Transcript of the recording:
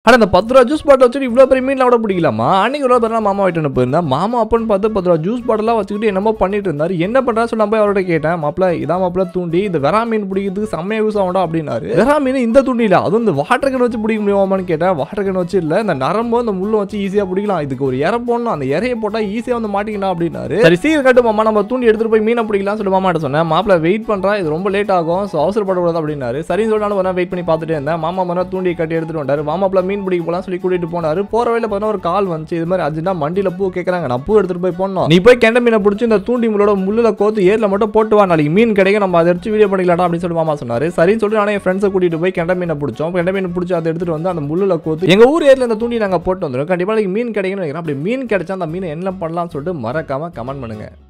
ஆனா அந்த பத்து ரூபா ஜூஸ் பாட்டில் வச்சுட்டு இவ்வளோ பெரிய மீன்லாம் கூட பிடிக்கலாமா அன்னைக்கு ஒரு பேர் மாமா வீட்டு போயிருந்தேன் மாமா அப்பன்னு பார்த்து பத்து ரூபா ஜூஸ் பாட்டிலாம் வச்சுக்கிட்டு என்னமோ பண்ணிட்டு இருந்தாரு என்ன பண்றா சொல்லி நான் போய் அவர்கிட்ட கேட்டேன் மாப்பிள இதான் மாப்பிள தூண்டி இந்த வெறா மீன் பிடிக்கிறதுக்கு செம்மையா யூஸ் ஆகும்டா அப்படின்னாரு வெறா மீன் இந்த தூண்டி இல்ல அதுவும் இந்த வாட்டர் கன் வச்சு பிடிக்க முடியுமான்னு கேட்டேன் வாட்டர் கன் வச்சு இல்ல இந்த நரம்பு அந்த முள்ளு வச்சு ஈஸியா பிடிக்கலாம் இதுக்கு ஒரு இறை போடணும் அந்த இறைய போட்டா ஈஸியா வந்து மாட்டிக்கலாம் அப்படின்னாரு சரி சீக்கிரம் கட்டு மாமா நம்ம தூண்டி எடுத்துட்டு போய் மீனை பிடிக்கலாம் சொல்லி மாமாட்ட சொன்னேன் மாப்பிள வெயிட் பண்றா இது ரொம்ப லேட் ஆகும் ஸோ அவசரப்படக்கூடாது அப்படின்னாரு சரின்னு சொல்லி நான் வெயிட் பண்ணி பார்த்துட்டே இருந்தேன் மாமா மரம் தூண்டி கட்டி எடுத்துட்டு வந்தாரு மாமாப்பிள மீன் பிடிக்க போலாம் சொல்லி கூட்டிட்டு போனாரு போற வழியில பார்த்தா ஒரு கால் வந்துச்சு இது மாதிரி அர்ஜென்ட்டா மண்டியில பூ கேட்கறாங்க நான் பூ எடுத்துட்டு போய் போடணும் நீ போய் கெண்ட மீனை பிடிச்சி இந்த தூண்டி முள்ளோட முள்ளுல கோத்து ஏர்ல மட்டும் போட்டு வா நாளைக்கு மீன் கிடைக்கும் நம்ம அதை எடுத்து வீடியோ பண்ணிக்கலாம்டா அப்படின்னு சொல்லி மாமா சொன்னாரு சரின்னு சொல்லிட்டு நானே என் ஃப்ரெண்ட்ஸை கூட்டிட்டு போய் கெண்ட மீனை பிடிச்சோம் கெண்ட மீன் பிடிச்சி அதை எடுத்துட்டு வந்து அந்த முள்ளுல கோத்து எங்க ஊர் ஏர்ல இந்த தூண்டி நாங்க போட்டு வந்துடும் கண்டிப்பா நாளைக்கு மீன் கிடைக்கும்னு நினைக்கிறேன் அப்படி மீன் கிடைச்சா அந்த மீனை என்ன பண்ணலாம்னு சொல்லிட்டு மறக்காம கமெண்ட் பண்ணுங்க